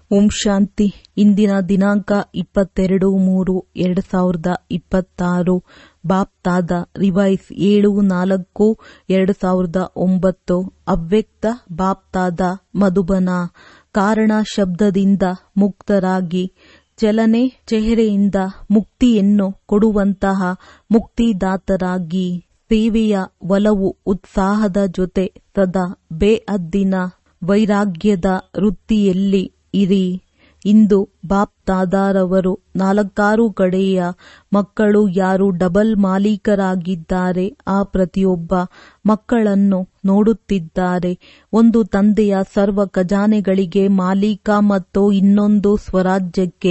ಓಂ ಶಾಂತಿ ಇಂದಿನ ದಿನಾಂಕ ಇಪ್ಪತ್ತೆರಡು ಮೂರು ಎರಡು ಸಾವಿರದ ಇಪ್ಪತ್ತಾರು ಬಾಪ್ ತಾದ ರಿವೈಸ್ ಏಳು ನಾಲ್ಕು ಎರಡು ಸಾವಿರದ ಒಂಬತ್ತು ಅವ್ಯಕ್ತ ಬಾಪ್ ತಾದ ಮಧುಬನ ಕಾರಣ ಶಬ್ದದಿಂದ ಮುಕ್ತರಾಗಿ ಚಲನೆ ಚೆಹರೆಯಿಂದ ಮುಕ್ತಿಯನ್ನು ಕೊಡುವಂತಹ ಮುಕ್ತಿದಾತರಾಗಿ ಸೇವೆಯ ಒಲವು ಉತ್ಸಾಹದ ಜೊತೆ ಸದಾ ಬೇಅದ್ದಿನ ವೈರಾಗ್ಯದ ವೃತ್ತಿಯಲ್ಲಿ ಇರಿ ಇಂದು ಬಾಪ್ ತಾದಾರವರು ನಾಲ್ಕಾರು ಕಡೆಯ ಮಕ್ಕಳು ಯಾರು ಡಬಲ್ ಮಾಲೀಕರಾಗಿದ್ದಾರೆ ಆ ಪ್ರತಿಯೊಬ್ಬ ಮಕ್ಕಳನ್ನು ನೋಡುತ್ತಿದ್ದಾರೆ ಒಂದು ತಂದೆಯ ಸರ್ವ ಖಜಾನೆಗಳಿಗೆ ಮಾಲೀಕ ಮತ್ತು ಇನ್ನೊಂದು ಸ್ವರಾಜ್ಯಕ್ಕೆ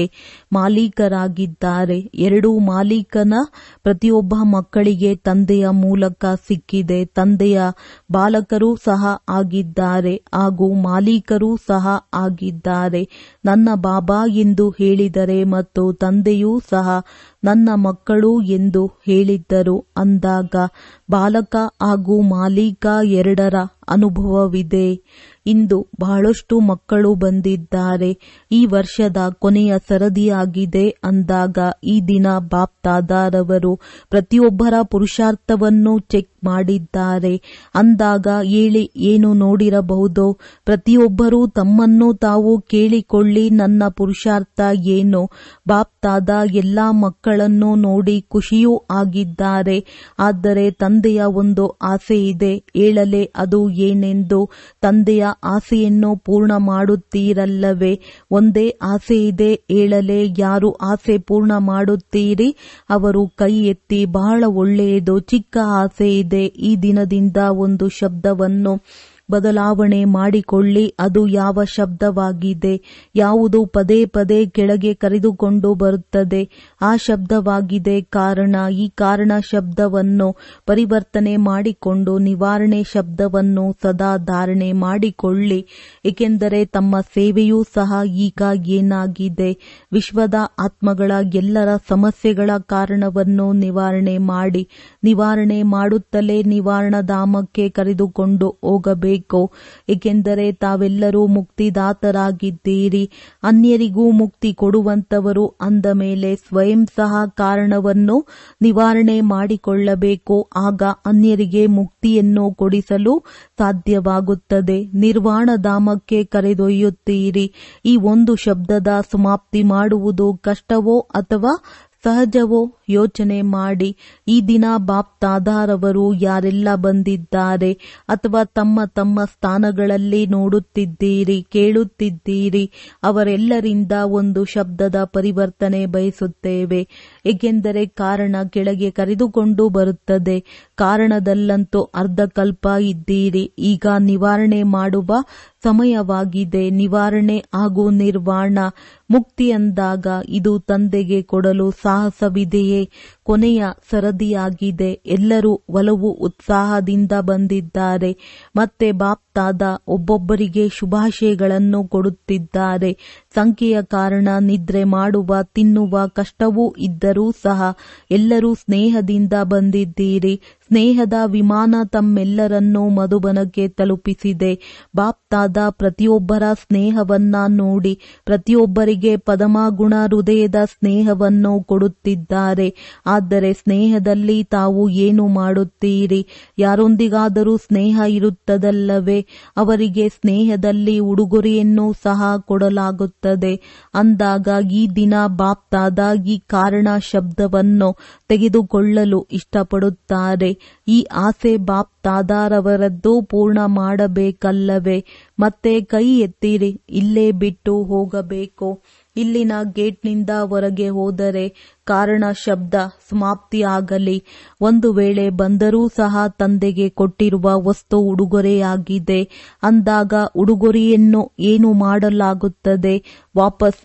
ಮಾಲೀಕರಾಗಿದ್ದಾರೆ ಎರಡೂ ಮಾಲೀಕನ ಪ್ರತಿಯೊಬ್ಬ ಮಕ್ಕಳಿಗೆ ತಂದೆಯ ಮೂಲಕ ಸಿಕ್ಕಿದೆ ತಂದೆಯ ಬಾಲಕರೂ ಸಹ ಆಗಿದ್ದಾರೆ ಹಾಗೂ ಮಾಲೀಕರೂ ಸಹ ಆಗಿದ್ದಾರೆ ನನ್ನ ಬಾಬಾ ಎಂದು ಹೇಳಿದರೆ ಮತ್ತು ತಂದೆಯೂ ಸಹ ನನ್ನ ಮಕ್ಕಳು ಎಂದು ಹೇಳಿದ್ದರು ಅಂದಾಗ ಬಾಲಕ ಹಾಗೂ ಮಾಲೀಕ ಎರಡರ ಅನುಭವವಿದೆ ಇಂದು ಬಹಳಷ್ಟು ಮಕ್ಕಳು ಬಂದಿದ್ದಾರೆ ಈ ವರ್ಷದ ಕೊನೆಯ ಸರದಿಯಾಗಿದೆ ಅಂದಾಗ ಈ ದಿನ ಬಾಪ್ ತಾದಾರವರು ಪ್ರತಿಯೊಬ್ಬರ ಪುರುಷಾರ್ಥವನ್ನು ಚೆಕ್ ಮಾಡಿದ್ದಾರೆ ಅಂದಾಗ ಹೇಳಿ ಏನು ನೋಡಿರಬಹುದು ಪ್ರತಿಯೊಬ್ಬರೂ ತಮ್ಮನ್ನು ತಾವು ಕೇಳಿಕೊಳ್ಳಿ ನನ್ನ ಪುರುಷಾರ್ಥ ಏನು ಬಾಪ್ ತಾದ ಎಲ್ಲಾ ಮಕ್ಕಳನ್ನು ನೋಡಿ ಖುಷಿಯೂ ಆಗಿದ್ದಾರೆ ಆದರೆ ತಂದೆಯ ಒಂದು ಆಸೆ ಇದೆ ಹೇಳಲೆ ಅದು ಏನೆಂದು ತಂದೆಯ ಆಸೆಯನ್ನು ಪೂರ್ಣ ಮಾಡುತ್ತೀರಲ್ಲವೇ ಒಂದೇ ಆಸೆ ಇದೆ ಹೇಳಲೆ ಯಾರು ಆಸೆ ಪೂರ್ಣ ಮಾಡುತ್ತೀರಿ ಅವರು ಕೈ ಎತ್ತಿ ಬಹಳ ಒಳ್ಳೆಯದು ಚಿಕ್ಕ ಆಸೆ ಇದೆ ಈ ದಿನದಿಂದ ಒಂದು ಶಬ್ದವನ್ನು ಬದಲಾವಣೆ ಮಾಡಿಕೊಳ್ಳಿ ಅದು ಯಾವ ಶಬ್ದವಾಗಿದೆ ಯಾವುದು ಪದೇ ಪದೇ ಕೆಳಗೆ ಕರೆದುಕೊಂಡು ಬರುತ್ತದೆ ಆ ಶಬ್ದವಾಗಿದೆ ಕಾರಣ ಈ ಕಾರಣ ಶಬ್ದವನ್ನು ಪರಿವರ್ತನೆ ಮಾಡಿಕೊಂಡು ನಿವಾರಣೆ ಶಬ್ದವನ್ನು ಸದಾ ಧಾರಣೆ ಮಾಡಿಕೊಳ್ಳಿ ಏಕೆಂದರೆ ತಮ್ಮ ಸೇವೆಯೂ ಸಹ ಈಗ ಏನಾಗಿದೆ ವಿಶ್ವದ ಆತ್ಮಗಳ ಎಲ್ಲರ ಸಮಸ್ಯೆಗಳ ಕಾರಣವನ್ನು ನಿವಾರಣೆ ಮಾಡಿ ನಿವಾರಣೆ ಮಾಡುತ್ತಲೇ ನಿವಾರಣಧಾಮಕ್ಕೆ ಕರೆದುಕೊಂಡು ಹೋಗಬೇಕು ಏಕೆಂದರೆ ತಾವೆಲ್ಲರೂ ಮುಕ್ತಿದಾತರಾಗಿದ್ದೀರಿ ಅನ್ಯರಿಗೂ ಮುಕ್ತಿ ಕೊಡುವಂತವರು ಅಂದ ಮೇಲೆ ಸ್ವಯಂ ಸಹ ಕಾರಣವನ್ನು ನಿವಾರಣೆ ಮಾಡಿಕೊಳ್ಳಬೇಕು ಆಗ ಅನ್ಯರಿಗೆ ಮುಕ್ತಿಯನ್ನು ಕೊಡಿಸಲು ಸಾಧ್ಯವಾಗುತ್ತದೆ ನಿರ್ವಾಣಧಾಮಕ್ಕೆ ಕರೆದೊಯ್ಯುತ್ತೀರಿ ಈ ಒಂದು ಶಬ್ದದ ಸಮಾಪ್ತಿ ಮಾಡುವುದು ಕಷ್ಟವೋ ಅಥವಾ ಸಹಜವೋ ಯೋಚನೆ ಮಾಡಿ ಈ ದಿನ ಬಾಪ್ ತಾದಾರವರು ಯಾರೆಲ್ಲ ಬಂದಿದ್ದಾರೆ ಅಥವಾ ತಮ್ಮ ತಮ್ಮ ಸ್ಥಾನಗಳಲ್ಲಿ ನೋಡುತ್ತಿದ್ದೀರಿ ಕೇಳುತ್ತಿದ್ದೀರಿ ಅವರೆಲ್ಲರಿಂದ ಒಂದು ಶಬ್ದದ ಪರಿವರ್ತನೆ ಬಯಸುತ್ತೇವೆ ಏಕೆಂದರೆ ಕಾರಣ ಕೆಳಗೆ ಕರೆದುಕೊಂಡು ಬರುತ್ತದೆ ಕಾರಣದಲ್ಲಂತೂ ಅರ್ಧಕಲ್ಪ ಇದ್ದೀರಿ ಈಗ ನಿವಾರಣೆ ಮಾಡುವ ಸಮಯವಾಗಿದೆ ನಿವಾರಣೆ ಹಾಗೂ ನಿರ್ವಾಣ ಮುಕ್ತಿ ಅಂದಾಗ ಇದು ತಂದೆಗೆ ಕೊಡಲು ಸಾಹಸವಿದೆಯೇ ಕೊನೆಯ ಸರದಿಯಾಗಿದೆ ಎಲ್ಲರೂ ಒಲವು ಉತ್ಸಾಹದಿಂದ ಬಂದಿದ್ದಾರೆ ಮತ್ತೆ ಬಾಪ್ ತಾದ ಒಬ್ಬೊಬ್ಬರಿಗೆ ಶುಭಾಶಯಗಳನ್ನು ಕೊಡುತ್ತಿದ್ದಾರೆ ಸಂಖ್ಯೆಯ ಕಾರಣ ನಿದ್ರೆ ಮಾಡುವ ತಿನ್ನುವ ಕಷ್ಟವೂ ಇದ್ದರೂ ಸಹ ಎಲ್ಲರೂ ಸ್ನೇಹದಿಂದ ಬಂದಿದ್ದೀರಿ ಸ್ನೇಹದ ವಿಮಾನ ತಮ್ಮೆಲ್ಲರನ್ನೂ ಮಧುಬನಕ್ಕೆ ತಲುಪಿಸಿದೆ ಬಾಪ್ ತಾದ ಪ್ರತಿಯೊಬ್ಬರ ಸ್ನೇಹವನ್ನ ನೋಡಿ ಪ್ರತಿಯೊಬ್ಬರಿಗೆ ಪದಮಗುಣ ಹೃದಯದ ಸ್ನೇಹವನ್ನು ಕೊಡುತ್ತಿದ್ದಾರೆ ಆದರೆ ಸ್ನೇಹದಲ್ಲಿ ತಾವು ಏನು ಮಾಡುತ್ತೀರಿ ಯಾರೊಂದಿಗಾದರೂ ಸ್ನೇಹ ಇರುತ್ತದಲ್ಲವೇ ಅವರಿಗೆ ಸ್ನೇಹದಲ್ಲಿ ಉಡುಗೊರೆಯನ್ನು ಸಹ ಕೊಡಲಾಗುತ್ತದೆ ಅಂದಾಗ ಈ ದಿನ ಬಾಪ್ ತಾದ ಈ ಕಾರಣ ಶಬ್ದವನ್ನು ತೆಗೆದುಕೊಳ್ಳಲು ಇಷ್ಟಪಡುತ್ತಾರೆ ಈ ಆಸೆ ಬಾಪ್ ತಾದಾರವರದ್ದು ಪೂರ್ಣ ಮಾಡಬೇಕಲ್ಲವೇ ಮತ್ತೆ ಕೈ ಎತ್ತಿರಿ ಇಲ್ಲೇ ಬಿಟ್ಟು ಹೋಗಬೇಕು ಇಲ್ಲಿನ ಗೇಟ್ನಿಂದ ಹೊರಗೆ ಹೋದರೆ ಕಾರಣ ಶಬ್ದ ಸಮಾಪ್ತಿಯಾಗಲಿ ಒಂದು ವೇಳೆ ಬಂದರೂ ಸಹ ತಂದೆಗೆ ಕೊಟ್ಟಿರುವ ವಸ್ತು ಉಡುಗೊರೆಯಾಗಿದೆ ಅಂದಾಗ ಉಡುಗೊರೆಯನ್ನು ಏನು ಮಾಡಲಾಗುತ್ತದೆ ವಾಪಸ್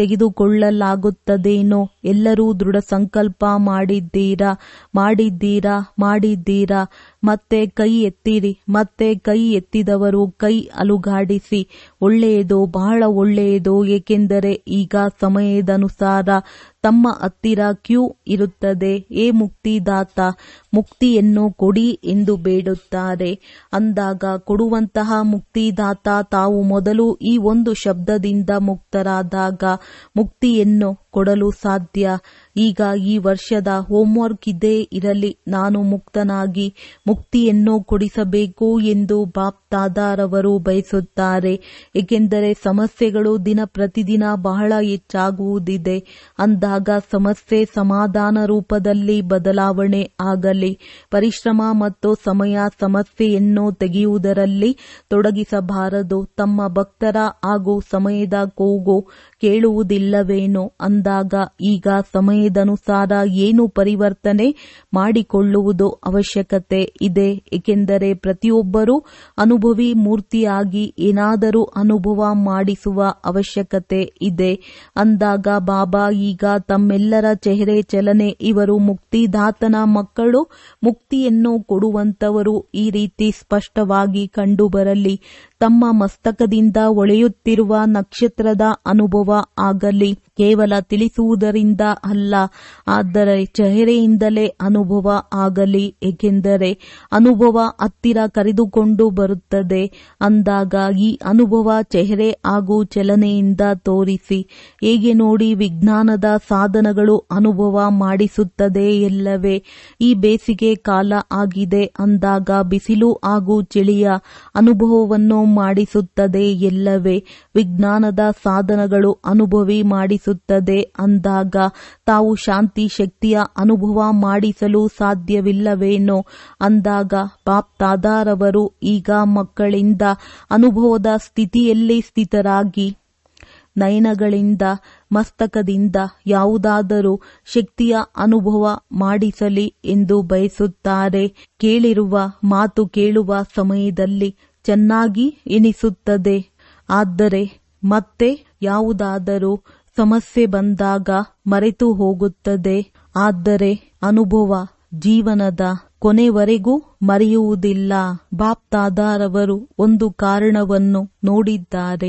ಹಿಂತೆಗೆದುಕೊಳ್ಳಲಾಗುತ್ತದೇನೋ ಎಲ್ಲರೂ ದೃಢ ಸಂಕಲ್ಪ ಮಾಡಿದ್ದೀರಾ ಮಾಡಿದ್ದೀರಾ ಮಾಡಿದ್ದೀರಾ ಮತ್ತೆ ಕೈ ಎತ್ತಿರಿ ಮತ್ತೆ ಕೈ ಎತ್ತಿದವರು ಕೈ ಅಲುಗಾಡಿಸಿ ಒಳ್ಳೆಯದು ಬಹಳ ಒಳ್ಳೆಯದು ಏಕೆಂದರೆ ಈಗ ಸಮಯದನುಸಾರ ತಮ್ಮ ಹತ್ತಿರ ಕ್ಯೂ ಇರುತ್ತದೆ ಏ ಮುಕ್ತಿದಾತ ಮುಕ್ತಿಯನ್ನು ಕೊಡಿ ಎಂದು ಬೇಡುತ್ತಾರೆ ಅಂದಾಗ ಕೊಡುವಂತಹ ಮುಕ್ತಿದಾತ ತಾವು ಮೊದಲು ಈ ಒಂದು ಶಬ್ದದಿಂದ ಮುಕ್ತರಾದಾಗ ಮುಕ್ತಿಯನ್ನು ಕೊಡಲು ಸಾಧ್ಯ ಈಗ ಈ ವರ್ಷದ ಹೋಂವರ್ಕ್ ಇದೇ ಇರಲಿ ನಾನು ಮುಕ್ತನಾಗಿ ಮುಕ್ತಿಯನ್ನು ಕೊಡಿಸಬೇಕು ಎಂದು ಬಾಪ್ ತಾದಾರವರು ಬಯಸುತ್ತಾರೆ ಏಕೆಂದರೆ ಸಮಸ್ಯೆಗಳು ದಿನ ಪ್ರತಿದಿನ ಬಹಳ ಹೆಚ್ಚಾಗುವುದಿದೆ ಅಂದಾಗ ಸಮಸ್ಯೆ ಸಮಾಧಾನ ರೂಪದಲ್ಲಿ ಬದಲಾವಣೆ ಆಗಲಿ ಪರಿಶ್ರಮ ಮತ್ತು ಸಮಯ ಸಮಸ್ಯೆಯನ್ನು ತೆಗೆಯುವುದರಲ್ಲಿ ತೊಡಗಿಸಬಾರದು ತಮ್ಮ ಭಕ್ತರ ಹಾಗೂ ಸಮಯದ ಕೂಗು ಕೇಳುವುದಿಲ್ಲವೇನೋ ಅಂದಾಗ ಈಗ ಸಮಯದನುಸಾರ ಏನು ಪರಿವರ್ತನೆ ಮಾಡಿಕೊಳ್ಳುವುದು ಅವಶ್ಯಕತೆ ಇದೆ ಏಕೆಂದರೆ ಪ್ರತಿಯೊಬ್ಬರೂ ಅನುಭವಿ ಮೂರ್ತಿಯಾಗಿ ಏನಾದರೂ ಅನುಭವ ಮಾಡಿಸುವ ಅವಶ್ಯಕತೆ ಇದೆ ಅಂದಾಗ ಬಾಬಾ ಈಗ ತಮ್ಮೆಲ್ಲರ ಚೆಹರೆ ಚಲನೆ ಇವರು ಮುಕ್ತಿದಾತನ ಮಕ್ಕಳು ಮುಕ್ತಿಯನ್ನು ಕೊಡುವಂತವರು ಈ ರೀತಿ ಸ್ಪಷ್ಟವಾಗಿ ಕಂಡುಬರಲಿ ತಮ್ಮ ಮಸ್ತಕದಿಂದ ಒಳೆಯುತ್ತಿರುವ ನಕ್ಷತ್ರದ ಅನುಭವ ಆಗಲಿ ಕೇವಲ ತಿಳಿಸುವುದರಿಂದ ಅಲ್ಲ ಆದರೆ ಚೆಹರೆಯಿಂದಲೇ ಅನುಭವ ಆಗಲಿ ಏಕೆಂದರೆ ಅನುಭವ ಹತ್ತಿರ ಕರೆದುಕೊಂಡು ಬರುತ್ತದೆ ಅಂದಾಗ ಈ ಅನುಭವ ಚೆಹರೆ ಹಾಗೂ ಚಲನೆಯಿಂದ ತೋರಿಸಿ ಹೇಗೆ ನೋಡಿ ವಿಜ್ಞಾನದ ಸಾಧನಗಳು ಅನುಭವ ಮಾಡಿಸುತ್ತದೆ ಎಲ್ಲವೇ ಈ ಬೇಸಿಗೆ ಕಾಲ ಆಗಿದೆ ಅಂದಾಗ ಬಿಸಿಲು ಹಾಗೂ ಚಳಿಯ ಅನುಭವವನ್ನು ಮಾಡಿಸುತ್ತದೆ ಎಲ್ಲವೇ ವಿಜ್ಞಾನದ ಸಾಧನಗಳು ಅನುಭವಿ ಮಾಡಿಸುತ್ತದೆ ಅಂದಾಗ ತಾವು ಶಾಂತಿ ಶಕ್ತಿಯ ಅನುಭವ ಮಾಡಿಸಲು ಸಾಧ್ಯವಿಲ್ಲವೇನೋ ಅಂದಾಗ ಬಾಪ್ ತಾದಾರವರು ಈಗ ಮಕ್ಕಳಿಂದ ಅನುಭವದ ಸ್ಥಿತಿಯಲ್ಲಿ ಸ್ಥಿತರಾಗಿ ನಯನಗಳಿಂದ ಮಸ್ತಕದಿಂದ ಯಾವುದಾದರೂ ಶಕ್ತಿಯ ಅನುಭವ ಮಾಡಿಸಲಿ ಎಂದು ಬಯಸುತ್ತಾರೆ ಕೇಳಿರುವ ಮಾತು ಕೇಳುವ ಸಮಯದಲ್ಲಿ ಚೆನ್ನಾಗಿ ಎನಿಸುತ್ತದೆ ಆದರೆ ಮತ್ತೆ ಯಾವುದಾದರೂ ಸಮಸ್ಯೆ ಬಂದಾಗ ಮರೆತು ಹೋಗುತ್ತದೆ ಆದರೆ ಅನುಭವ ಜೀವನದ ಕೊನೆವರೆಗೂ ಮರೆಯುವುದಿಲ್ಲ ಬಾಪ್ ತಾದಾರವರು ಒಂದು ಕಾರಣವನ್ನು ನೋಡಿದ್ದಾರೆ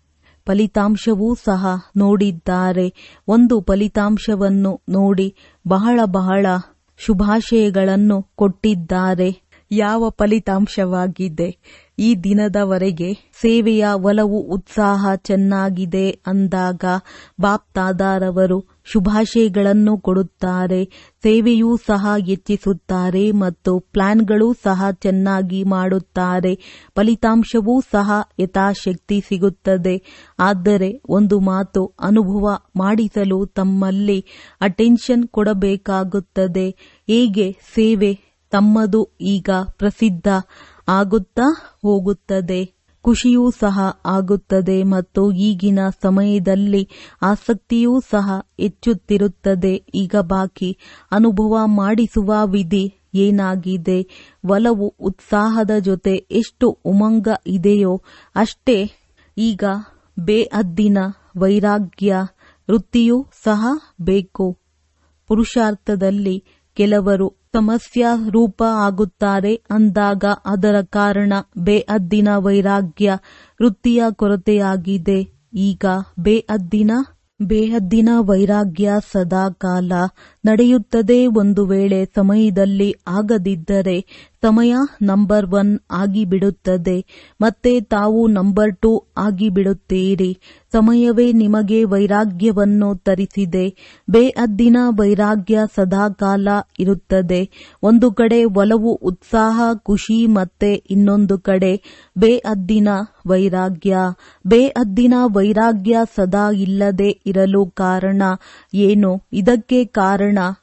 ಫಲಿತಾಂಶವೂ ಸಹ ನೋಡಿದ್ದಾರೆ ಒಂದು ಫಲಿತಾಂಶವನ್ನು ನೋಡಿ ಬಹಳ ಬಹಳ ಶುಭಾಶಯಗಳನ್ನು ಕೊಟ್ಟಿದ್ದಾರೆ ಯಾವ ಫಲಿತಾಂಶವಾಗಿದೆ ಈ ದಿನದವರೆಗೆ ಸೇವೆಯ ಒಲವು ಉತ್ಸಾಹ ಚೆನ್ನಾಗಿದೆ ಅಂದಾಗ ಬಾಪ್ ತಾದಾರವರು ಶುಭಾಶಯಗಳನ್ನು ಕೊಡುತ್ತಾರೆ ಸೇವೆಯೂ ಸಹ ಹೆಚ್ಚಿಸುತ್ತಾರೆ ಮತ್ತು ಪ್ಲಾನ್ಗಳು ಸಹ ಚೆನ್ನಾಗಿ ಮಾಡುತ್ತಾರೆ ಫಲಿತಾಂಶವೂ ಸಹ ಯಥಾಶಕ್ತಿ ಸಿಗುತ್ತದೆ ಆದರೆ ಒಂದು ಮಾತು ಅನುಭವ ಮಾಡಿಸಲು ತಮ್ಮಲ್ಲಿ ಅಟೆನ್ಷನ್ ಕೊಡಬೇಕಾಗುತ್ತದೆ ಹೇಗೆ ಸೇವೆ ತಮ್ಮದು ಈಗ ಪ್ರಸಿದ್ಧ ಆಗುತ್ತಾ ಹೋಗುತ್ತದೆ ಖುಷಿಯೂ ಸಹ ಆಗುತ್ತದೆ ಮತ್ತು ಈಗಿನ ಸಮಯದಲ್ಲಿ ಆಸಕ್ತಿಯೂ ಸಹ ಹೆಚ್ಚುತ್ತಿರುತ್ತದೆ ಈಗ ಬಾಕಿ ಅನುಭವ ಮಾಡಿಸುವ ವಿಧಿ ಏನಾಗಿದೆ ಒಲವು ಉತ್ಸಾಹದ ಜೊತೆ ಎಷ್ಟು ಉಮಂಗ ಇದೆಯೋ ಅಷ್ಟೇ ಈಗ ಬೇಅದ್ದಿನ ವೈರಾಗ್ಯ ವೃತ್ತಿಯೂ ಸಹ ಬೇಕು ಪುರುಷಾರ್ಥದಲ್ಲಿ ಕೆಲವರು ಸಮಸ್ಯಾ ರೂಪ ಆಗುತ್ತಾರೆ ಅಂದಾಗ ಅದರ ಕಾರಣ ಬೇಅದ್ದಿನ ವೈರಾಗ್ಯ ವೃತ್ತಿಯ ಕೊರತೆಯಾಗಿದೆ ಈಗ ಬೇಅದ್ದಿನ ಬೇಹದ್ದಿನ ವೈರಾಗ್ಯ ಸದಾ ಕಾಲ ನಡೆಯುತ್ತದೆ ಒಂದು ವೇಳೆ ಸಮಯದಲ್ಲಿ ಆಗದಿದ್ದರೆ ಸಮಯ ನಂಬರ್ ಒನ್ ಆಗಿಬಿಡುತ್ತದೆ ಮತ್ತೆ ತಾವು ನಂಬರ್ ಟೂ ಆಗಿಬಿಡುತ್ತೀರಿ ಸಮಯವೇ ನಿಮಗೆ ವೈರಾಗ್ಯವನ್ನು ತರಿಸಿದೆ ಬೇಅದ್ದಿನ ವೈರಾಗ್ಯ ಸದಾಕಾಲ ಇರುತ್ತದೆ ಒಂದು ಕಡೆ ಒಲವು ಉತ್ಸಾಹ ಖುಷಿ ಮತ್ತೆ ಇನ್ನೊಂದು ಕಡೆ ಬೇಅದ್ದಿನ ವೈರಾಗ್ಯ ಬೇಅದ್ದಿನ ವೈರಾಗ್ಯ ಸದಾ ಇಲ್ಲದೆ ಇರಲು ಕಾರಣ ಏನು ಇದಕ್ಕೆ ಕಾರಣ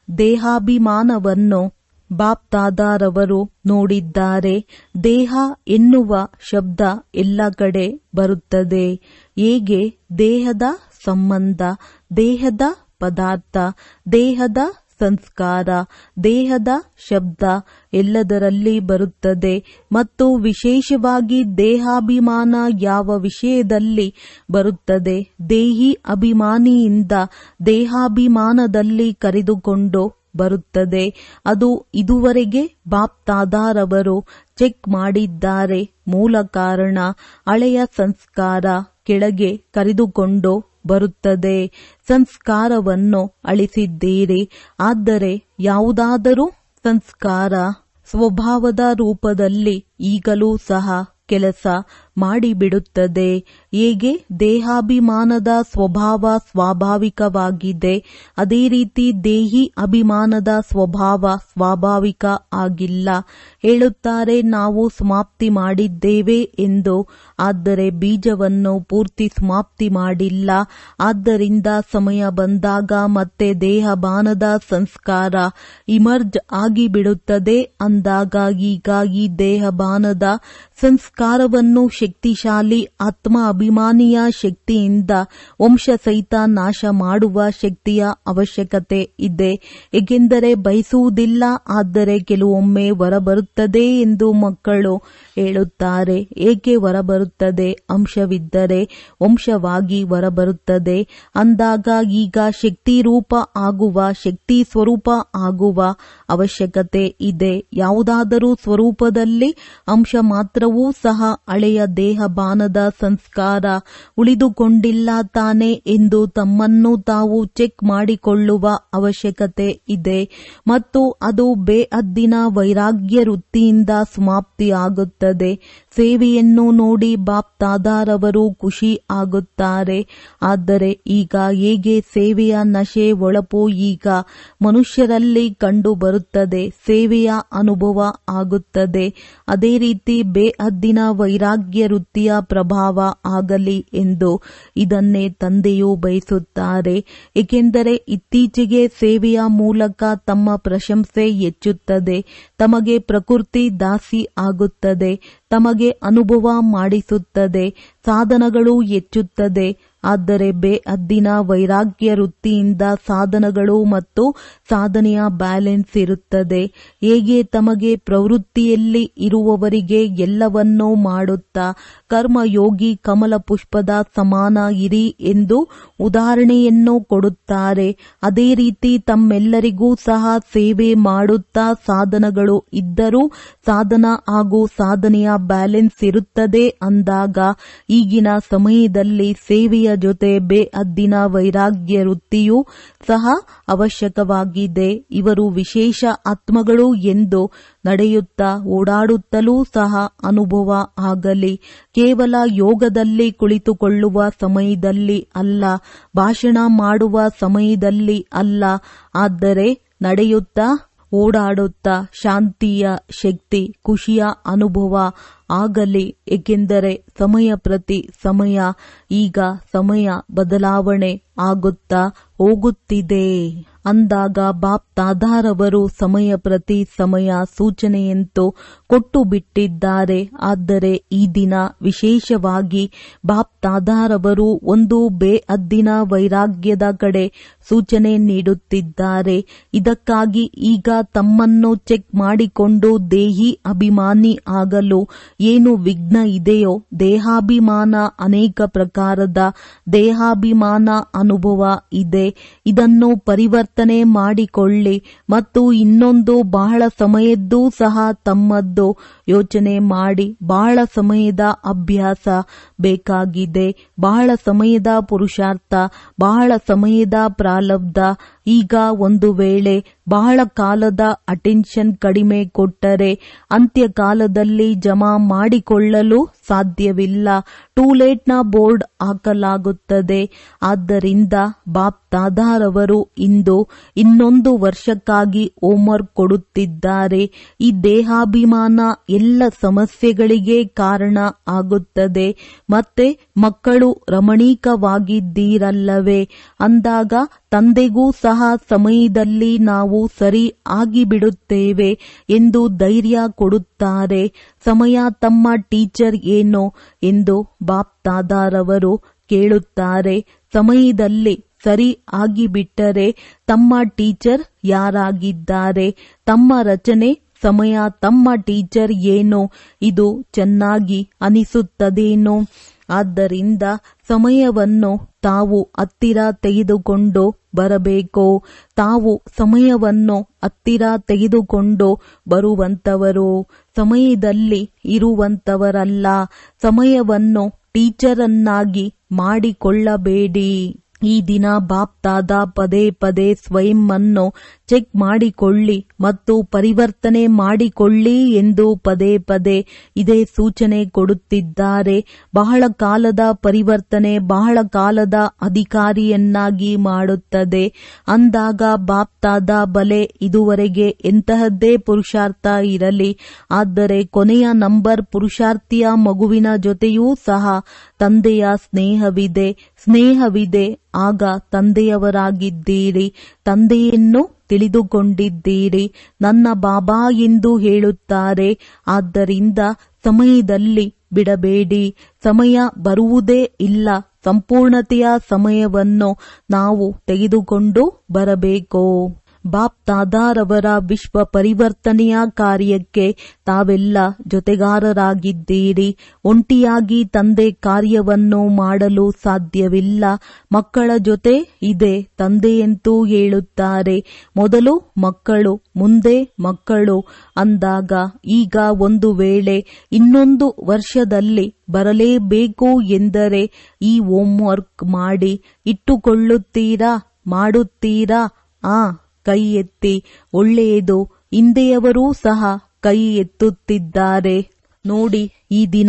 ದೇಹಾಭಿಮಾನವನ್ನು ಬಾಪ್ ತಾದಾರವರು ನೋಡಿದ್ದಾರೆ ದೇಹ ಎನ್ನುವ ಶಬ್ದ ಎಲ್ಲ ಕಡೆ ಬರುತ್ತದೆ ಹೇಗೆ ದೇಹದ ಸಂಬಂಧ ದೇಹದ ಪದಾರ್ಥ ದೇಹದ ಸಂಸ್ಕಾರ ದೇಹದ ಶಬ್ದ ಎಲ್ಲದರಲ್ಲಿ ಬರುತ್ತದೆ ಮತ್ತು ವಿಶೇಷವಾಗಿ ದೇಹಾಭಿಮಾನ ಯಾವ ವಿಷಯದಲ್ಲಿ ಬರುತ್ತದೆ ದೇಹಿ ಅಭಿಮಾನಿಯಿಂದ ದೇಹಾಭಿಮಾನದಲ್ಲಿ ಕರೆದುಕೊಂಡು ಬರುತ್ತದೆ ಅದು ಇದುವರೆಗೆ ಬಾಪ್ ತಾದಾರವರು ಚೆಕ್ ಮಾಡಿದ್ದಾರೆ ಮೂಲ ಕಾರಣ ಹಳೆಯ ಸಂಸ್ಕಾರ ಕೆಳಗೆ ಕರೆದುಕೊಂಡು ಬರುತ್ತದೆ ಸಂಸ್ಕಾರವನ್ನು ಅಳಿಸಿದ್ದೀರಿ ಆದರೆ ಯಾವುದಾದರೂ ಸಂಸ್ಕಾರ ಸ್ವಭಾವದ ರೂಪದಲ್ಲಿ ಈಗಲೂ ಸಹ ಕೆಲಸ ಮಾಡಿಬಿಡುತ್ತದೆ ಹೇಗೆ ದೇಹಾಭಿಮಾನದ ಸ್ವಭಾವ ಸ್ವಾಭಾವಿಕವಾಗಿದೆ ಅದೇ ರೀತಿ ದೇಹಿ ಅಭಿಮಾನದ ಸ್ವಭಾವ ಸ್ವಾಭಾವಿಕ ಆಗಿಲ್ಲ ಹೇಳುತ್ತಾರೆ ನಾವು ಸಮಾಪ್ತಿ ಮಾಡಿದ್ದೇವೆ ಎಂದು ಆದರೆ ಬೀಜವನ್ನು ಪೂರ್ತಿ ಸಮಾಪ್ತಿ ಮಾಡಿಲ್ಲ ಆದ್ದರಿಂದ ಸಮಯ ಬಂದಾಗ ಮತ್ತೆ ದೇಹಬಾನದ ಸಂಸ್ಕಾರ ಇಮರ್ಜ್ ಆಗಿಬಿಡುತ್ತದೆ ಅಂದಾಗ ಹೀಗಾಗಿ ದೇಹಬಾನದ ಸಂಸ್ಕಾರವನ್ನು ಶಕ್ತಿಶಾಲಿ ಆತ್ಮ ಅಭಿಮಾನಿಯ ಶಕ್ತಿಯಿಂದ ವಂಶ ಸಹಿತ ನಾಶ ಮಾಡುವ ಶಕ್ತಿಯ ಅವಶ್ಯಕತೆ ಇದೆ ಏಕೆಂದರೆ ಬಯಸುವುದಿಲ್ಲ ಆದರೆ ಕೆಲವೊಮ್ಮೆ ಹೊರಬರುತ್ತದೆ ಎಂದು ಮಕ್ಕಳು ಹೇಳುತ್ತಾರೆ ಏಕೆ ಹೊರಬರುತ್ತದೆ ಅಂಶವಿದ್ದರೆ ವಂಶವಾಗಿ ಹೊರಬರುತ್ತದೆ ಅಂದಾಗ ಈಗ ಶಕ್ತಿ ರೂಪ ಆಗುವ ಶಕ್ತಿ ಸ್ವರೂಪ ಆಗುವ ಅವಶ್ಯಕತೆ ಇದೆ ಯಾವುದಾದರೂ ಸ್ವರೂಪದಲ್ಲಿ ಅಂಶ ಮಾತ್ರವೂ ಸಹ ಹಳೆಯ ದೇಹಬಾನದ ಸಂಸ್ಕಾರ ಉಳಿದುಕೊಂಡಿಲ್ಲ ತಾನೆ ಎಂದು ತಮ್ಮನ್ನು ತಾವು ಚೆಕ್ ಮಾಡಿಕೊಳ್ಳುವ ಅವಶ್ಯಕತೆ ಇದೆ ಮತ್ತು ಅದು ಬೇಅದ್ದಿನ ವೈರಾಗ್ಯ ವೃತ್ತಿಯಿಂದ ಸಮಾಪ್ತಿಯಾಗುತ್ತದೆ ಸೇವೆಯನ್ನು ನೋಡಿ ಬಾಪ್ ತಾದಾರವರು ಖುಷಿ ಆಗುತ್ತಾರೆ ಆದರೆ ಈಗ ಹೇಗೆ ಸೇವೆಯ ನಶೆ ಒಳಪು ಈಗ ಮನುಷ್ಯರಲ್ಲಿ ಕಂಡು ಬರುತ್ತದೆ ಸೇವೆಯ ಅನುಭವ ಆಗುತ್ತದೆ ಅದೇ ರೀತಿ ಬೇಹದ್ದಿನ ವೈರಾಗ್ಯ ವೃತ್ತಿಯ ಪ್ರಭಾವ ಆಗಲಿ ಎಂದು ಇದನ್ನೇ ತಂದೆಯು ಬಯಸುತ್ತಾರೆ ಏಕೆಂದರೆ ಇತ್ತೀಚೆಗೆ ಸೇವೆಯ ಮೂಲಕ ತಮ್ಮ ಪ್ರಶಂಸೆ ಹೆಚ್ಚುತ್ತದೆ ತಮಗೆ ಪ್ರಕೃತಿ ದಾಸಿ ಆಗುತ್ತದೆ ತಮಗೆ ಅನುಭವ ಮಾಡಿಸುತ್ತದೆ ಸಾಧನಗಳು ಹೆಚ್ಚುತ್ತದೆ ಆದರೆ ಬೇಅದ್ದಿನ ವೈರಾಗ್ಯ ವೃತ್ತಿಯಿಂದ ಸಾಧನಗಳು ಮತ್ತು ಸಾಧನೆಯ ಬ್ಯಾಲೆನ್ಸ್ ಇರುತ್ತದೆ ಹೇಗೆ ತಮಗೆ ಪ್ರವೃತ್ತಿಯಲ್ಲಿ ಇರುವವರಿಗೆ ಎಲ್ಲವನ್ನೂ ಮಾಡುತ್ತಾ ಕರ್ಮಯೋಗಿ ಕಮಲ ಪುಷ್ಪದ ಸಮಾನ ಇರಿ ಎಂದು ಉದಾಹರಣೆಯನ್ನು ಕೊಡುತ್ತಾರೆ ಅದೇ ರೀತಿ ತಮ್ಮೆಲ್ಲರಿಗೂ ಸಹ ಸೇವೆ ಮಾಡುತ್ತಾ ಸಾಧನಗಳು ಇದ್ದರೂ ಸಾಧನ ಹಾಗೂ ಸಾಧನೆಯ ಬ್ಯಾಲೆನ್ಸ್ ಇರುತ್ತದೆ ಅಂದಾಗ ಈಗಿನ ಸಮಯದಲ್ಲಿ ಸೇವೆಯ ಜೊತೆ ಬೇಅದ್ದಿನ ವೈರಾಗ್ಯ ವೃತ್ತಿಯೂ ಸಹ ಅವಶ್ಯಕವಾಗಿದೆ ಇವರು ವಿಶೇಷ ಆತ್ಮಗಳು ಎಂದು ನಡೆಯುತ್ತಾ ಓಡಾಡುತ್ತಲೂ ಸಹ ಅನುಭವ ಆಗಲಿ ಕೇವಲ ಯೋಗದಲ್ಲಿ ಕುಳಿತುಕೊಳ್ಳುವ ಸಮಯದಲ್ಲಿ ಅಲ್ಲ ಭಾಷಣ ಮಾಡುವ ಸಮಯದಲ್ಲಿ ಅಲ್ಲ ಆದರೆ ನಡೆಯುತ್ತಾ ಓಡಾಡುತ್ತಾ ಶಾಂತಿಯ ಶಕ್ತಿ ಖುಷಿಯ ಅನುಭವ ಆಗಲಿ ಏಕೆಂದರೆ ಸಮಯ ಪ್ರತಿ ಸಮಯ ಈಗ ಸಮಯ ಬದಲಾವಣೆ ಆಗುತ್ತಾ ಹೋಗುತ್ತಿದೆ ಅಂದಾಗ ಬಾಪ್ ತಾದಾರವರು ಸಮಯ ಪ್ರತಿ ಸಮಯ ಸೂಚನೆಯಂತೂ ಕೊಟ್ಟು ಬಿಟ್ಟಿದ್ದಾರೆ ಆದರೆ ಈ ದಿನ ವಿಶೇಷವಾಗಿ ಬಾಪ್ ತಾದಾರವರು ಒಂದು ಬೇಅದ್ದಿನ ವೈರಾಗ್ಯದ ಕಡೆ ಸೂಚನೆ ನೀಡುತ್ತಿದ್ದಾರೆ ಇದಕ್ಕಾಗಿ ಈಗ ತಮ್ಮನ್ನು ಚೆಕ್ ಮಾಡಿಕೊಂಡು ದೇಹಿ ಅಭಿಮಾನಿ ಆಗಲು ಏನು ವಿಘ್ನ ಇದೆಯೋ ದೇಹಾಭಿಮಾನ ಅನೇಕ ಪ್ರಕಾರದ ದೇಹಾಭಿಮಾನ ಅನುಭವ ಇದೆ ಇದನ್ನು ಪರಿವರ್ತನೆ ಮಾಡಿಕೊಳ್ಳಿ ಮತ್ತು ಇನ್ನೊಂದು ಬಹಳ ಸಮಯದ್ದೂ ಸಹ ತಮ್ಮದ್ದು ಯೋಚನೆ ಮಾಡಿ ಬಹಳ ಸಮಯದ ಅಭ್ಯಾಸ ಬೇಕಾಗಿದೆ ಬಹಳ ಸಮಯದ ಪುರುಷಾರ್ಥ ಬಹಳ ಸಮಯದ ಪ್ರಾರಬ್ಧ ಈಗ ಒಂದು ವೇಳೆ ಬಹಳ ಕಾಲದ ಅಟೆನ್ಷನ್ ಕಡಿಮೆ ಕೊಟ್ಟರೆ ಅಂತ್ಯಕಾಲದಲ್ಲಿ ಜಮಾ ಮಾಡಿಕೊಳ್ಳಲು ಸಾಧ್ಯವಿಲ್ಲ ಟೂಲೇಟ್ನ ಬೋರ್ಡ್ ಹಾಕಲಾಗುತ್ತದೆ ಆದ್ದರಿಂದ ಬಾಪ್ ತಾದಾರವರು ಇಂದು ಇನ್ನೊಂದು ವರ್ಷಕ್ಕಾಗಿ ಹೋಮ್ವರ್ಕ್ ಕೊಡುತ್ತಿದ್ದಾರೆ ಈ ದೇಹಾಭಿಮಾನ ಎಲ್ಲ ಸಮಸ್ಯೆಗಳಿಗೆ ಕಾರಣ ಆಗುತ್ತದೆ ಮತ್ತೆ ಮಕ್ಕಳು ರಮಣೀಕವಾಗಿದ್ದೀರಲ್ಲವೇ ಅಂದಾಗ ತಂದೆಗೂ ಸಹ ಸಮಯದಲ್ಲಿ ನಾವು ಸರಿ ಆಗಿಬಿಡುತ್ತೇವೆ ಎಂದು ಧೈರ್ಯ ಕೊಡುತ್ತಾರೆ ಸಮಯ ತಮ್ಮ ಟೀಚರ್ ಏನು ಎಂದು ಬಾಪ್ ತಾದಾರವರು ಕೇಳುತ್ತಾರೆ ಸಮಯದಲ್ಲಿ ಸರಿ ಆಗಿಬಿಟ್ಟರೆ ತಮ್ಮ ಟೀಚರ್ ಯಾರಾಗಿದ್ದಾರೆ ತಮ್ಮ ರಚನೆ ಸಮಯ ತಮ್ಮ ಟೀಚರ್ ಏನು ಇದು ಚೆನ್ನಾಗಿ ಅನಿಸುತ್ತದೇನೋ ಆದ್ದರಿಂದ ಸಮಯವನ್ನು ತಾವು ಹತ್ತಿರ ತೆಗೆದುಕೊಂಡು ಬರಬೇಕು ತಾವು ಸಮಯವನ್ನು ಹತ್ತಿರ ತೆಗೆದುಕೊಂಡು ಬರುವಂತವರು ಸಮಯದಲ್ಲಿ ಇರುವಂತವರಲ್ಲ ಸಮಯವನ್ನು ಟೀಚರನ್ನಾಗಿ ಮಾಡಿಕೊಳ್ಳಬೇಡಿ ಈ ದಿನ ಬಾಪ್ತಾದ ಪದೇ ಪದೇ ಸ್ವಯಂ ಅನ್ನು ಚೆಕ್ ಮಾಡಿಕೊಳ್ಳಿ ಮತ್ತು ಪರಿವರ್ತನೆ ಮಾಡಿಕೊಳ್ಳಿ ಎಂದು ಪದೇ ಪದೇ ಇದೇ ಸೂಚನೆ ಕೊಡುತ್ತಿದ್ದಾರೆ ಬಹಳ ಕಾಲದ ಪರಿವರ್ತನೆ ಬಹಳ ಕಾಲದ ಅಧಿಕಾರಿಯನ್ನಾಗಿ ಮಾಡುತ್ತದೆ ಅಂದಾಗ ಬಾಪ್ತಾದ ಬಲೆ ಇದುವರೆಗೆ ಎಂತಹದ್ದೇ ಪುರುಷಾರ್ಥ ಇರಲಿ ಆದರೆ ಕೊನೆಯ ನಂಬರ್ ಪುರುಷಾರ್ಥಿಯ ಮಗುವಿನ ಜೊತೆಯೂ ಸಹ ತಂದೆಯ ಸ್ನೇಹವಿದೆ ಸ್ನೇಹವಿದೆ ಆಗ ತಂದೆಯವರಾಗಿದ್ದೀರಿ ತಂದೆಯನ್ನು ತಿಳಿದುಕೊಂಡಿದ್ದೀರಿ ನನ್ನ ಬಾಬಾ ಎಂದು ಹೇಳುತ್ತಾರೆ ಆದ್ದರಿಂದ ಸಮಯದಲ್ಲಿ ಬಿಡಬೇಡಿ ಸಮಯ ಬರುವುದೇ ಇಲ್ಲ ಸಂಪೂರ್ಣತೆಯ ಸಮಯವನ್ನು ನಾವು ತೆಗೆದುಕೊಂಡು ಬರಬೇಕು ಬಾಪ್ ತಾದಾರವರ ವಿಶ್ವ ಪರಿವರ್ತನೆಯ ಕಾರ್ಯಕ್ಕೆ ತಾವೆಲ್ಲ ಜೊತೆಗಾರರಾಗಿದ್ದೀರಿ ಒಂಟಿಯಾಗಿ ತಂದೆ ಕಾರ್ಯವನ್ನು ಮಾಡಲು ಸಾಧ್ಯವಿಲ್ಲ ಮಕ್ಕಳ ಜೊತೆ ಇದೆ ತಂದೆಯಂತೂ ಹೇಳುತ್ತಾರೆ ಮೊದಲು ಮಕ್ಕಳು ಮುಂದೆ ಮಕ್ಕಳು ಅಂದಾಗ ಈಗ ಒಂದು ವೇಳೆ ಇನ್ನೊಂದು ವರ್ಷದಲ್ಲಿ ಬರಲೇಬೇಕು ಎಂದರೆ ಈ ಹೋಂವರ್ಕ್ ಮಾಡಿ ಇಟ್ಟುಕೊಳ್ಳುತ್ತೀರಾ ಮಾಡುತ್ತೀರಾ ಆ ಕೈ ಎತ್ತಿ ಒಳ್ಳೆಯದು ಹಿಂದೆಯವರೂ ಸಹ ಕೈ ಎತ್ತುತ್ತಿದ್ದಾರೆ ನೋಡಿ ಈ ದಿನ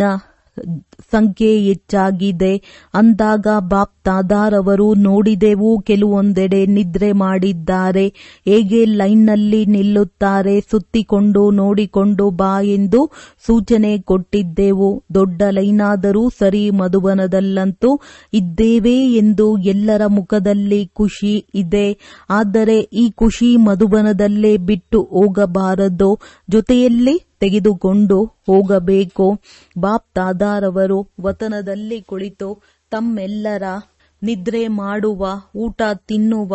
ಸಂಖ್ಯೆ ಹೆಚ್ಚಾಗಿದೆ ಅಂದಾಗ ಬಾಪ್ ತಾದಾರವರು ನೋಡಿದೆವು ಕೆಲವೊಂದೆಡೆ ನಿದ್ರೆ ಮಾಡಿದ್ದಾರೆ ಹೇಗೆ ಲೈನ್ನಲ್ಲಿ ನಿಲ್ಲುತ್ತಾರೆ ಸುತ್ತಿಕೊಂಡು ನೋಡಿಕೊಂಡು ಬಾ ಎಂದು ಸೂಚನೆ ಕೊಟ್ಟಿದ್ದೆವು ದೊಡ್ಡ ಲೈನಾದರೂ ಸರಿ ಮಧುಬನದಲ್ಲಂತೂ ಇದ್ದೇವೆ ಎಂದು ಎಲ್ಲರ ಮುಖದಲ್ಲಿ ಖುಷಿ ಇದೆ ಆದರೆ ಈ ಖುಷಿ ಮಧುಬನದಲ್ಲೇ ಬಿಟ್ಟು ಹೋಗಬಾರದು ಜೊತೆಯಲ್ಲಿ ತೆಗೆದುಕೊಂಡು ಹೋಗಬೇಕು ಬಾಪ್ ತಾದಾರವರು ವತನದಲ್ಲಿ ಕುಳಿತು ತಮ್ಮೆಲ್ಲರ ನಿದ್ರೆ ಮಾಡುವ ಊಟ ತಿನ್ನುವ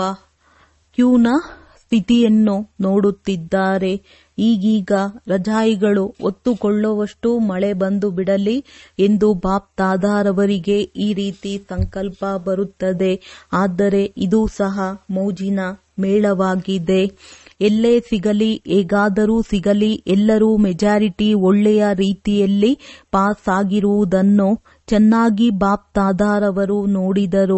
ಕ್ಯೂನ ಸ್ಥಿತಿಯನ್ನು ನೋಡುತ್ತಿದ್ದಾರೆ ಈಗೀಗ ರಜಾಯಿಗಳು ಒತ್ತುಕೊಳ್ಳುವಷ್ಟು ಮಳೆ ಬಂದು ಬಿಡಲಿ ಎಂದು ಬಾಪ್ ತಾದಾರವರಿಗೆ ಈ ರೀತಿ ಸಂಕಲ್ಪ ಬರುತ್ತದೆ ಆದರೆ ಇದು ಸಹ ಮೌಜಿನ ಮೇಳವಾಗಿದೆ ಎಲ್ಲೇ ಸಿಗಲಿ ಹೇಗಾದರೂ ಸಿಗಲಿ ಎಲ್ಲರೂ ಮೆಜಾರಿಟಿ ಒಳ್ಳೆಯ ರೀತಿಯಲ್ಲಿ ಪಾಸ್ ಆಗಿರುವುದನ್ನು ಚೆನ್ನಾಗಿ ಬಾಪ್ ತಾದಾರವರು ನೋಡಿದರು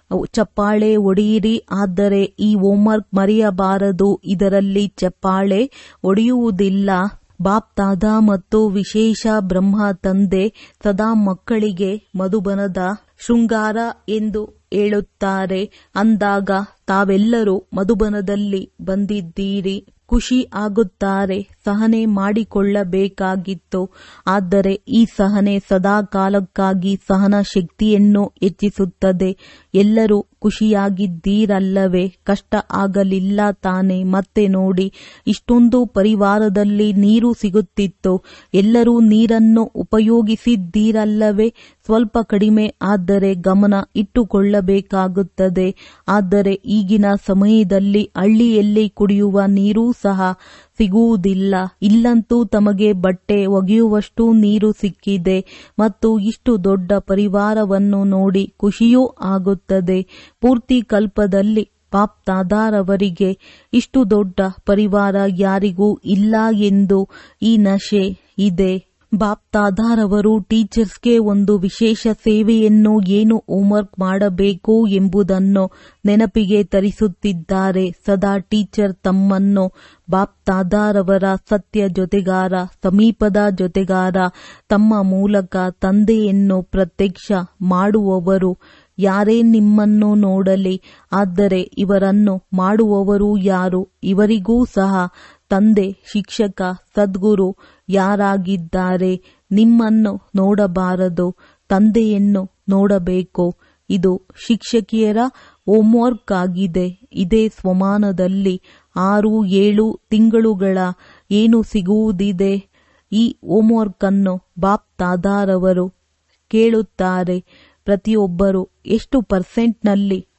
ಚಪ್ಪಾಳೆ ಒಡೆಯಿರಿ ಆದರೆ ಈ ಹೋಂವರ್ಕ್ ಮರೆಯಬಾರದು ಇದರಲ್ಲಿ ಚಪ್ಪಾಳೆ ಒಡೆಯುವುದಿಲ್ಲ ಬಾಪ್ ತಾದಾ ಮತ್ತು ವಿಶೇಷ ಬ್ರಹ್ಮ ತಂದೆ ಸದಾ ಮಕ್ಕಳಿಗೆ ಮಧುಬನದ ಶೃಂಗಾರ ಎಂದು ಹೇಳುತ್ತಾರೆ ಅಂದಾಗ ತಾವೆಲ್ಲರೂ ಮಧುಬನದಲ್ಲಿ ಬಂದಿದ್ದೀರಿ ಖುಷಿ ಆಗುತ್ತಾರೆ ಸಹನೆ ಮಾಡಿಕೊಳ್ಳಬೇಕಾಗಿತ್ತು ಆದರೆ ಈ ಸಹನೆ ಸದಾ ಕಾಲಕ್ಕಾಗಿ ಸಹನ ಶಕ್ತಿಯನ್ನು ಹೆಚ್ಚಿಸುತ್ತದೆ ಎಲ್ಲರೂ ಖುಷಿಯಾಗಿದ್ದೀರಲ್ಲವೇ ಕಷ್ಟ ಆಗಲಿಲ್ಲ ತಾನೆ ಮತ್ತೆ ನೋಡಿ ಇಷ್ಟೊಂದು ಪರಿವಾರದಲ್ಲಿ ನೀರು ಸಿಗುತ್ತಿತ್ತು ಎಲ್ಲರೂ ನೀರನ್ನು ಉಪಯೋಗಿಸಿದ್ದೀರಲ್ಲವೇ ಸ್ವಲ್ಪ ಕಡಿಮೆ ಆದರೆ ಗಮನ ಇಟ್ಟುಕೊಳ್ಳಬೇಕಾಗುತ್ತದೆ ಆದರೆ ಈಗಿನ ಸಮಯದಲ್ಲಿ ಹಳ್ಳಿಯಲ್ಲಿ ಕುಡಿಯುವ ನೀರೂ ಸಹ ಸಿಗುವುದಿಲ್ಲ ಇಲ್ಲಂತೂ ತಮಗೆ ಬಟ್ಟೆ ಒಗೆಯುವಷ್ಟು ನೀರು ಸಿಕ್ಕಿದೆ ಮತ್ತು ಇಷ್ಟು ದೊಡ್ಡ ಪರಿವಾರವನ್ನು ನೋಡಿ ಖುಷಿಯೂ ಆಗುತ್ತದೆ ಪೂರ್ತಿ ಕಲ್ಪದಲ್ಲಿ ಪಾಪ್ ತಾದಾರವರಿಗೆ ಇಷ್ಟು ದೊಡ್ಡ ಪರಿವಾರ ಯಾರಿಗೂ ಇಲ್ಲ ಎಂದು ಈ ನಶೆ ಇದೆ ಬಾಪ್ ತಾದಾರವರು ಟೀಚರ್ಸ್ಗೆ ಒಂದು ವಿಶೇಷ ಸೇವೆಯನ್ನು ಏನು ಹೋಂವರ್ಕ್ ಮಾಡಬೇಕು ಎಂಬುದನ್ನು ನೆನಪಿಗೆ ತರಿಸುತ್ತಿದ್ದಾರೆ ಸದಾ ಟೀಚರ್ ತಮ್ಮನ್ನು ಬಾಪ್ ತಾದಾರವರ ಸತ್ಯ ಜೊತೆಗಾರ ಸಮೀಪದ ಜೊತೆಗಾರ ತಮ್ಮ ಮೂಲಕ ತಂದೆಯನ್ನು ಪ್ರತ್ಯಕ್ಷ ಮಾಡುವವರು ಯಾರೇ ನಿಮ್ಮನ್ನು ನೋಡಲಿ ಆದರೆ ಇವರನ್ನು ಮಾಡುವವರು ಯಾರು ಇವರಿಗೂ ಸಹ ತಂದೆ ಶಿಕ್ಷಕ ಸದ್ಗುರು ಯಾರಾಗಿದ್ದಾರೆ ನಿಮ್ಮನ್ನು ನೋಡಬಾರದು ತಂದೆಯನ್ನು ನೋಡಬೇಕು ಇದು ಶಿಕ್ಷಕಿಯರ ಹೋಂವರ್ಕ್ ಆಗಿದೆ ಇದೇ ಸ್ವಮಾನದಲ್ಲಿ ಆರು ಏಳು ತಿಂಗಳುಗಳ ಏನು ಸಿಗುವುದಿದೆ ಈ ಹೋಂವರ್ಕ್ ಅನ್ನು ಬಾಪ್ ತಾದಾರವರು ಕೇಳುತ್ತಾರೆ ಪ್ರತಿಯೊಬ್ಬರು ಎಷ್ಟು ಪರ್ಸೆಂಟ್ನಲ್ಲಿ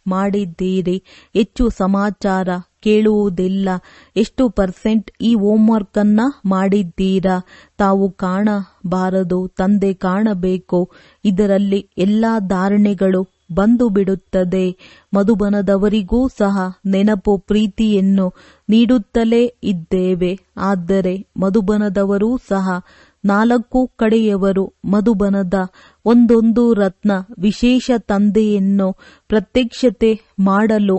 ಮಾಡಿದ್ದೀರಿ ಹೆಚ್ಚು ಸಮಾಚಾರ ಕೇಳುವುದಿಲ್ಲ ಎಷ್ಟು ಪರ್ಸೆಂಟ್ ಈ ಹೋಂವರ್ಕ್ ಅನ್ನ ಮಾಡಿದ್ದೀರಾ ತಾವು ಕಾಣಬಾರದು ತಂದೆ ಕಾಣಬೇಕು ಇದರಲ್ಲಿ ಎಲ್ಲಾ ಧಾರಣೆಗಳು ಬಂದು ಬಿಡುತ್ತದೆ ಮಧುಬನದವರಿಗೂ ಸಹ ನೆನಪು ಪ್ರೀತಿಯನ್ನು ನೀಡುತ್ತಲೇ ಇದ್ದೇವೆ ಆದರೆ ಮಧುಬನದವರೂ ಸಹ ನಾಲ್ಕು ಕಡೆಯವರು ಮಧುಬನದ ಒಂದೊಂದು ರತ್ನ ವಿಶೇಷ ತಂದೆಯನ್ನು ಪ್ರತ್ಯಕ್ಷತೆ ಮಾಡಲು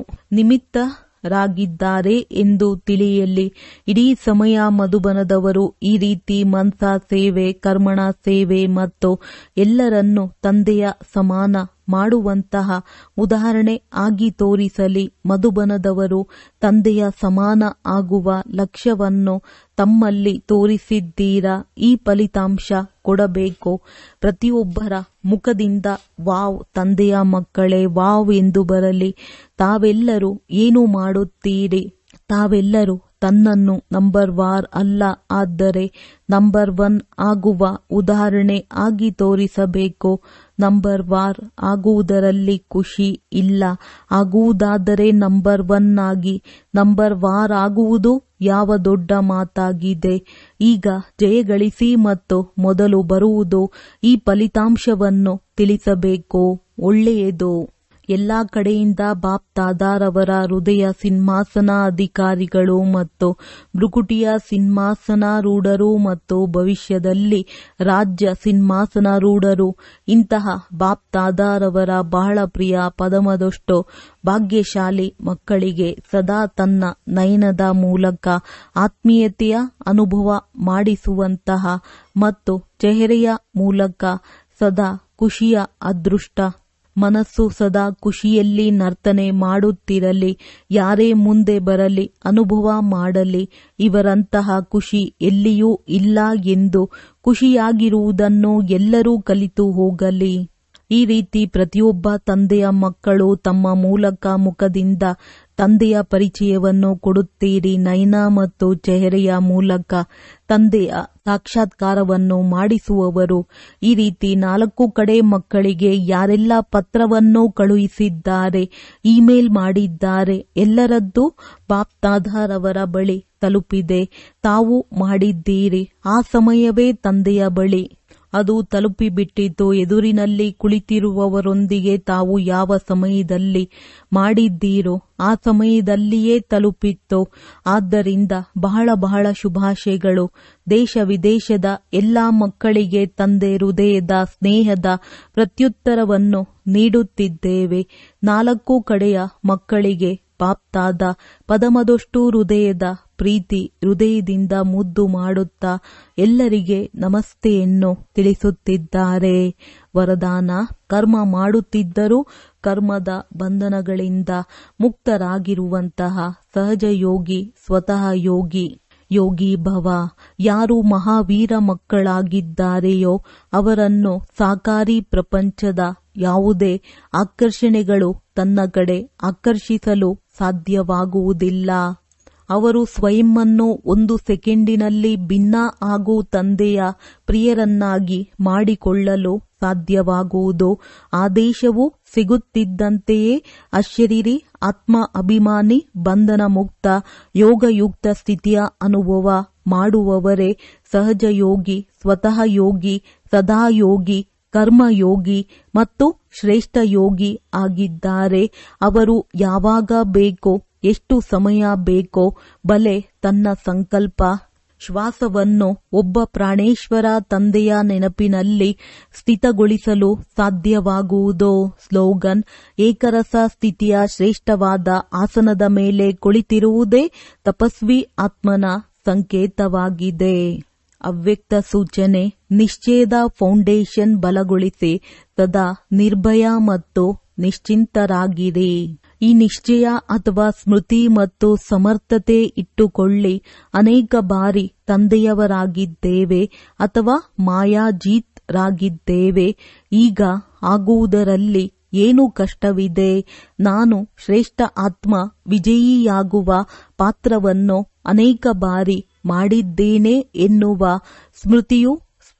ನಿಮಿತ್ತರಾಗಿದ್ದಾರೆ ಎಂದು ತಿಳಿಯಲಿ ಇಡೀ ಸಮಯ ಮಧುಬನದವರು ಈ ರೀತಿ ಮನ್ಸ ಸೇವೆ ಕರ್ಮಣ ಸೇವೆ ಮತ್ತು ಎಲ್ಲರನ್ನು ತಂದೆಯ ಸಮಾನ ಮಾಡುವಂತಹ ಉದಾಹರಣೆ ಆಗಿ ತೋರಿಸಲಿ ಮಧುಬನದವರು ತಂದೆಯ ಸಮಾನ ಆಗುವ ಲಕ್ಷ್ಯವನ್ನು ತಮ್ಮಲ್ಲಿ ತೋರಿಸಿದ್ದೀರಾ ಈ ಫಲಿತಾಂಶ ಕೊಡಬೇಕು ಪ್ರತಿಯೊಬ್ಬರ ಮುಖದಿಂದ ವಾವ್ ತಂದೆಯ ಮಕ್ಕಳೇ ವಾವ್ ಎಂದು ಬರಲಿ ತಾವೆಲ್ಲರೂ ಏನು ಮಾಡುತ್ತೀರಿ ತಾವೆಲ್ಲರೂ ತನ್ನನ್ನು ನಂಬರ್ ವಾರ್ ಅಲ್ಲ ಆದರೆ ನಂಬರ್ ಒನ್ ಆಗುವ ಉದಾಹರಣೆ ಆಗಿ ತೋರಿಸಬೇಕು ನಂಬರ್ ವಾರ್ ಆಗುವುದರಲ್ಲಿ ಖುಷಿ ಇಲ್ಲ ಆಗುವುದಾದರೆ ನಂಬರ್ ಒನ್ ಆಗಿ ನಂಬರ್ ವಾರ್ ಆಗುವುದು ಯಾವ ದೊಡ್ಡ ಮಾತಾಗಿದೆ ಈಗ ಜಯಗಳಿಸಿ ಮತ್ತು ಮೊದಲು ಬರುವುದು ಈ ಫಲಿತಾಂಶವನ್ನು ತಿಳಿಸಬೇಕು ಒಳ್ಳೆಯದು ಎಲ್ಲಾ ಕಡೆಯಿಂದ ಬಾಪ್ ತಾದಾರವರ ಹೃದಯ ಸಿಂಹಾಸನ ಅಧಿಕಾರಿಗಳು ಮತ್ತು ಭೃಕುಟಿಯ ಸಿಂಹಾಸನಾರೂಢರು ಮತ್ತು ಭವಿಷ್ಯದಲ್ಲಿ ರಾಜ್ಯ ಸಿಂಹಾಸನಾರೂಢರು ಇಂತಹ ಬಾಪ್ ತಾದಾರವರ ಬಹಳ ಪ್ರಿಯ ಪದಮದಷ್ಟು ಭಾಗ್ಯಶಾಲಿ ಮಕ್ಕಳಿಗೆ ಸದಾ ತನ್ನ ನಯನದ ಮೂಲಕ ಆತ್ಮೀಯತೆಯ ಅನುಭವ ಮಾಡಿಸುವಂತಹ ಮತ್ತು ಚೆಹರೆಯ ಮೂಲಕ ಸದಾ ಖುಷಿಯ ಅದೃಷ್ಟ ಮನಸ್ಸು ಸದಾ ಖುಷಿಯಲ್ಲಿ ನರ್ತನೆ ಮಾಡುತ್ತಿರಲಿ ಯಾರೇ ಮುಂದೆ ಬರಲಿ ಅನುಭವ ಮಾಡಲಿ ಇವರಂತಹ ಖುಷಿ ಎಲ್ಲಿಯೂ ಇಲ್ಲ ಎಂದು ಖುಷಿಯಾಗಿರುವುದನ್ನು ಎಲ್ಲರೂ ಕಲಿತು ಹೋಗಲಿ ಈ ರೀತಿ ಪ್ರತಿಯೊಬ್ಬ ತಂದೆಯ ಮಕ್ಕಳು ತಮ್ಮ ಮೂಲಕ ಮುಖದಿಂದ ತಂದೆಯ ಪರಿಚಯವನ್ನು ಕೊಡುತ್ತೀರಿ ನಯನ ಮತ್ತು ಚೆಹರೆಯ ಮೂಲಕ ತಂದೆಯ ಸಾಕ್ಷಾತ್ಕಾರವನ್ನು ಮಾಡಿಸುವವರು ಈ ರೀತಿ ನಾಲ್ಕು ಕಡೆ ಮಕ್ಕಳಿಗೆ ಯಾರೆಲ್ಲ ಪತ್ರವನ್ನು ಕಳುಹಿಸಿದ್ದಾರೆ ಇಮೇಲ್ ಮಾಡಿದ್ದಾರೆ ಎಲ್ಲರದ್ದು ಬಾಪ್ತಾದಾರವರ ಬಳಿ ತಲುಪಿದೆ ತಾವು ಮಾಡಿದ್ದೀರಿ ಆ ಸಮಯವೇ ತಂದೆಯ ಬಳಿ ಅದು ತಲುಪಿಬಿಟ್ಟಿತು ಎದುರಿನಲ್ಲಿ ಕುಳಿತಿರುವವರೊಂದಿಗೆ ತಾವು ಯಾವ ಸಮಯದಲ್ಲಿ ಮಾಡಿದ್ದೀರೋ ಆ ಸಮಯದಲ್ಲಿಯೇ ತಲುಪಿತ್ತು ಆದ್ದರಿಂದ ಬಹಳ ಬಹಳ ಶುಭಾಶಯಗಳು ದೇಶ ವಿದೇಶದ ಎಲ್ಲಾ ಮಕ್ಕಳಿಗೆ ತಂದೆ ಹೃದಯದ ಸ್ನೇಹದ ಪ್ರತ್ಯುತ್ತರವನ್ನು ನೀಡುತ್ತಿದ್ದೇವೆ ನಾಲ್ಕು ಕಡೆಯ ಮಕ್ಕಳಿಗೆ ಪಾಪ್ತಾದ ಪದಮದಷ್ಟು ಹೃದಯದ ಪ್ರೀತಿ ಹೃದಯದಿಂದ ಮುದ್ದು ಮಾಡುತ್ತಾ ಎಲ್ಲರಿಗೆ ನಮಸ್ತೆಯನ್ನು ತಿಳಿಸುತ್ತಿದ್ದಾರೆ ವರದಾನ ಕರ್ಮ ಮಾಡುತ್ತಿದ್ದರೂ ಕರ್ಮದ ಬಂಧನಗಳಿಂದ ಮುಕ್ತರಾಗಿರುವಂತಹ ಸಹಜ ಯೋಗಿ ಸ್ವತಃ ಯೋಗಿ ಯೋಗಿ ಭವ ಯಾರು ಮಹಾವೀರ ಮಕ್ಕಳಾಗಿದ್ದಾರೆಯೋ ಅವರನ್ನು ಸಾಕಾರಿ ಪ್ರಪಂಚದ ಯಾವುದೇ ಆಕರ್ಷಣೆಗಳು ತನ್ನ ಕಡೆ ಆಕರ್ಷಿಸಲು ಸಾಧ್ಯವಾಗುವುದಿಲ್ಲ ಅವರು ಸ್ವಯಂವನ್ನು ಒಂದು ಸೆಕೆಂಡಿನಲ್ಲಿ ಭಿನ್ನ ಹಾಗೂ ತಂದೆಯ ಪ್ರಿಯರನ್ನಾಗಿ ಮಾಡಿಕೊಳ್ಳಲು ಸಾಧ್ಯವಾಗುವುದು ಆದೇಶವು ಸಿಗುತ್ತಿದ್ದಂತೆಯೇ ಅಶರೀರಿ ಆತ್ಮ ಅಭಿಮಾನಿ ಬಂಧನ ಮುಕ್ತ ಯೋಗಯುಕ್ತ ಸ್ಥಿತಿಯ ಅನುಭವ ಮಾಡುವವರೇ ಸಹಜ ಯೋಗಿ ಸ್ವತಃ ಯೋಗಿ ಸದಾ ಯೋಗಿ ಕರ್ಮಯೋಗಿ ಮತ್ತು ಶ್ರೇಷ್ಠ ಯೋಗಿ ಆಗಿದ್ದಾರೆ ಅವರು ಯಾವಾಗ ಬೇಕೋ ಎಷ್ಟು ಸಮಯ ಬೇಕೋ ಬಲೆ ತನ್ನ ಸಂಕಲ್ಪ ಶ್ವಾಸವನ್ನು ಒಬ್ಬ ಪ್ರಾಣೇಶ್ವರ ತಂದೆಯ ನೆನಪಿನಲ್ಲಿ ಸ್ಥಿತಗೊಳಿಸಲು ಸಾಧ್ಯವಾಗುವುದೋ ಸ್ಲೋಗನ್ ಏಕರಸ ಸ್ಥಿತಿಯ ಶ್ರೇಷ್ಠವಾದ ಆಸನದ ಮೇಲೆ ಕುಳಿತಿರುವುದೇ ತಪಸ್ವಿ ಆತ್ಮನ ಸಂಕೇತವಾಗಿದೆ ಅವ್ಯಕ್ತ ಸೂಚನೆ ನಿಶ್ಚಯದ ಫೌಂಡೇಶನ್ ಬಲಗೊಳಿಸಿ ಸದಾ ನಿರ್ಭಯ ಮತ್ತು ನಿಶ್ಚಿಂತರಾಗಿರಿ ಈ ನಿಶ್ಚಯ ಅಥವಾ ಸ್ಮೃತಿ ಮತ್ತು ಸಮರ್ಥತೆ ಇಟ್ಟುಕೊಳ್ಳಿ ಅನೇಕ ಬಾರಿ ತಂದೆಯವರಾಗಿದ್ದೇವೆ ಅಥವಾ ಮಾಯಾಜೀತ್ ರಾಗಿದ್ದೇವೆ ಈಗ ಆಗುವುದರಲ್ಲಿ ಏನು ಕಷ್ಟವಿದೆ ನಾನು ಶ್ರೇಷ್ಠ ಆತ್ಮ ವಿಜಯಿಯಾಗುವ ಪಾತ್ರವನ್ನು ಅನೇಕ ಬಾರಿ ಮಾಡಿದ್ದೇನೆ ಎನ್ನುವ ಸ್ಮೃತಿಯು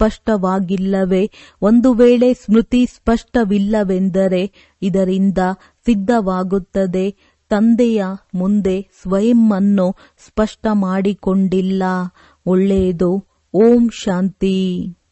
ಸ್ಪಷ್ಟವಾಗಿಲ್ಲವೇ ಒಂದು ವೇಳೆ ಸ್ಮೃತಿ ಸ್ಪಷ್ಟವಿಲ್ಲವೆಂದರೆ ಇದರಿಂದ ಸಿದ್ಧವಾಗುತ್ತದೆ ತಂದೆಯ ಮುಂದೆ ಸ್ವಯಂ ಅನ್ನು ಸ್ಪಷ್ಟ ಮಾಡಿಕೊಂಡಿಲ್ಲ ಒಳ್ಳೆಯದು ಓಂ ಶಾಂತಿ